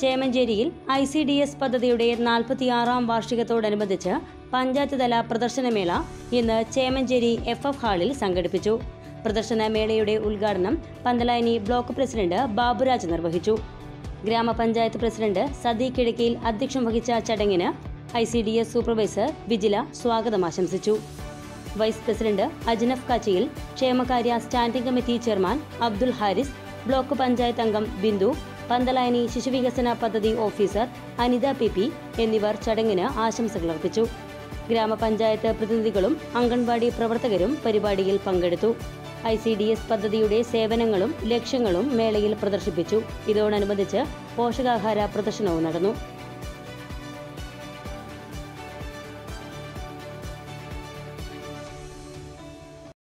ചേമഞ്ചേരിയിൽ I C D S പദ്ധതിയുടെ നാൽപ്പത്തിയാറാം വാർഷികത്തോടനുബന്ധിച്ച് പഞ്ചായത്ത് തല പ്രദർശനമേള ഇന്ന് ചേമഞ്ചേരി എഫ് എഫ് ഹാളിൽ സംഘടിപ്പിച്ചു പ്രദർശനമേളയുടെ ഉദ്ഘാടനം പന്തലായനി ബ്ലോക്ക് പ്രസിഡന്റ് ബാബുരാജ് നിർവഹിച്ചു ഗ്രാമപഞ്ചായത്ത് പ്രസിഡന്റ് സദി കിഴക്കയിൽ അധ്യക്ഷം വഹിച്ച ചടങ്ങിന് I C D S supervisor Vijila സ്വാഗതം ആശംസിച്ചു വൈസ് പ്രസിഡന്റ് അജ്നഫ് കാച്ചിയിൽ ക്ഷേമകാര്യ standing committee chairman Abdul Haris block panchayat അംഗം ബിന്ദു പന്തലായനി ശിശുവികസന പദ്ധതി ഓഫീസർ അനിത പി പി എന്നിവർ ചടങ്ങിന് ആശംസകൾ അർപ്പിച്ചു ഗ്രാമപഞ്ചായത്ത് പ്രതിനിധികളും അംഗൻവാടി പ്രവർത്തകരും പരിപാടിയിൽ പങ്കെടുത്തു ഐ സി ഡി എസ് പദ്ധതിയുടെ സേവനങ്ങളും ലക്ഷ്യങ്ങളും മേളയിൽ പ്രദർശിപ്പിച്ചു ഇതോടനുബന്ധിച്ച് പോഷകാഹാര പ്രദർശനവും നടന്നു